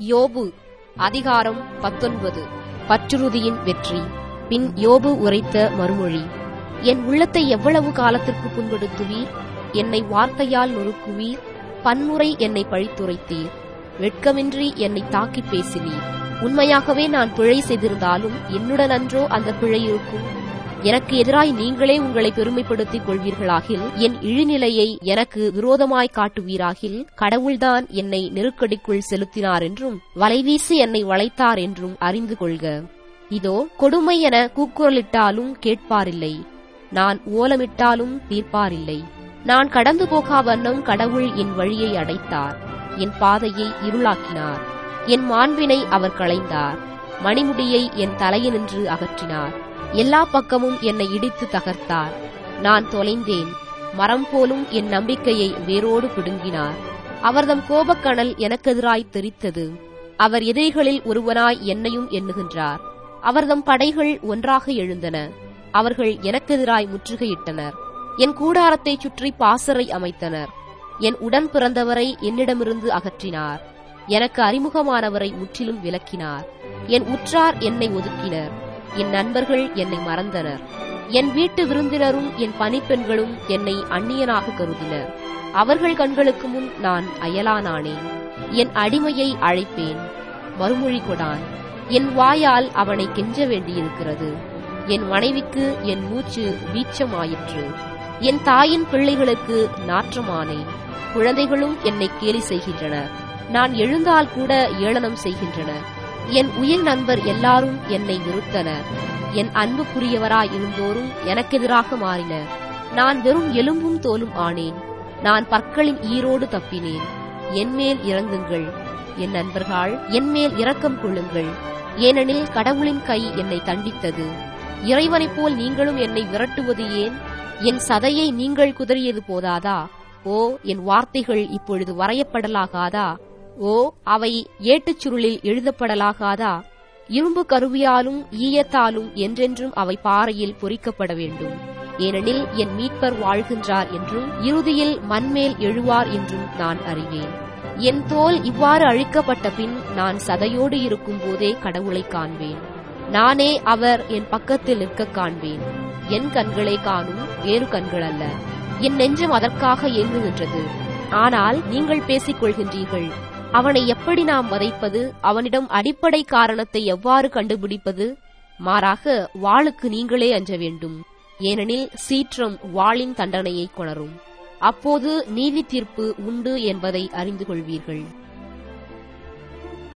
யோபு அதிகாரம் பத்தொன்பது பற்றுறுதியின் வெற்றி பின் யோபு உரைத்த மறுமொழி என் உள்ளத்தை எவ்வளவு காலத்திற்கு புண்படுத்துவீர் என்னை வார்த்தையால் நொறுக்குவீர் பன்முறை என்னை பழித்துரைத்தீர் வெட்கமின்றி என்னை தாக்கிப் பேசினீர் உண்மையாகவே நான் பிழை செய்திருந்தாலும் என்னுடன் அன்றோ அந்த பிழை இருக்கும் எனக்கு எதிராய் நீங்களே உங்களை பெருமைப்படுத்திக் கொள்வீர்களாகில் என் இழிநிலையை எனக்கு விரோதமாய் காட்டுவீராகில் கடவுள்தான் என்னை நெருக்கடிக்குள் செலுத்தினார் என்றும் வலைவீசி என்னை வளைத்தார் என்றும் அறிந்து கொள்க இதோ கொடுமை என கூக்குரலிட்டாலும் கேட்பாரில்லை நான் ஓலமிட்டாலும் தீர்ப்பாரில்லை நான் கடந்து போகா வண்ணம் கடவுள் என் வழியை அடைத்தார் என் பாதையை இருளாக்கினார் என் மாண்பினை அவர் களைந்தார் மணிமுடியை என் தலையினின்று அகற்றினார் எல்லா பக்கமும் என்னை இடித்து தகர்த்தார் நான் தொலைந்தேன் மரம் போலும் என் நம்பிக்கையை வேரோடு பிடுங்கினார் அவர்தம் கோபக்கணல் எனக்கெதிராய் தெரித்தது அவர் எதிரிகளில் ஒருவனாய் என்னையும் எண்ணுகின்றார் அவர்தம் படைகள் ஒன்றாக எழுந்தன அவர்கள் எனக்கெதிராய் முற்றுகையிட்டனர் என் கூடாரத்தைச் சுற்றி பாசறை அமைத்தனர் என் உடன் பிறந்தவரை என்னிடமிருந்து அகற்றினார் எனக்கு அறிமுகமானவரை முற்றிலும் விலக்கினார் என் உற்றார் என்னை ஒதுக்கினர் என் நண்பர்கள் என்னை மறந்தனர் என் வீட்டு விருந்தினரும் என் பணிப்பெண்களும் என்னை அந்நியனாக கருதினர் அவர்கள் கண்களுக்கு முன் நான் அயலானானேன் என் அடிமையை அழைப்பேன் மறுமொழி கொடான் என் வாயால் அவனை கெஞ்ச வேண்டியிருக்கிறது என் மனைவிக்கு என் மூச்சு வீச்சமாயிற்று என் தாயின் பிள்ளைகளுக்கு நாற்றமானேன் குழந்தைகளும் என்னை கேலி செய்கின்றனர் நான் எழுந்தால் கூட ஏளனம் செய்கின்றனர் என் உயிர் நண்பர் எல்லாரும் என்னை வெறுத்தனர் என் அன்புக்குரியவராய் இருந்தோரும் எனக்கெதிராக மாறினர் நான் வெறும் எலும்பும் தோலும் ஆனேன் நான் பற்களின் ஈரோடு தப்பினேன் என்மேல் இறங்குங்கள் என் நண்பர்கள் என்மேல் இரக்கம் கொள்ளுங்கள் ஏனெனில் கடவுளின் கை என்னை தண்டித்தது இறைவனைப் போல் நீங்களும் என்னை விரட்டுவது ஏன் என் சதையை நீங்கள் குதறியது போதாதா ஓ என் வார்த்தைகள் இப்பொழுது வரையப்படலாகாதா ஓ அவை ஏட்டுச் சுருளில் எழுதப்படலாகாதா இரும்பு கருவியாலும் ஈயத்தாலும் என்றென்றும் அவை பாறையில் பொறிக்கப்பட வேண்டும் ஏனெனில் என் மீட்பர் வாழ்கின்றார் என்றும் இறுதியில் மண்மேல் எழுவார் என்றும் நான் அறிவேன் என் தோல் இவ்வாறு அழிக்கப்பட்ட பின் நான் சதையோடு இருக்கும் போதே கடவுளை காண்பேன் நானே அவர் என் பக்கத்தில் நிற்கக் காண்பேன் என் கண்களே காணும் வேறு கண்கள் அல்ல என் நெஞ்சம் அதற்காக இயங்குகின்றது ஆனால் நீங்கள் பேசிக் கொள்கின்றீர்கள் அவனை எப்படி நாம் வதைப்பது அவனிடம் அடிப்படை காரணத்தை எவ்வாறு கண்டுபிடிப்பது மாறாக வாளுக்கு நீங்களே அஞ்ச வேண்டும் ஏனெனில் சீற்றம் வாளின் தண்டனையை கொணரும் அப்போது நீதி தீர்ப்பு உண்டு என்பதை அறிந்து கொள்வீர்கள்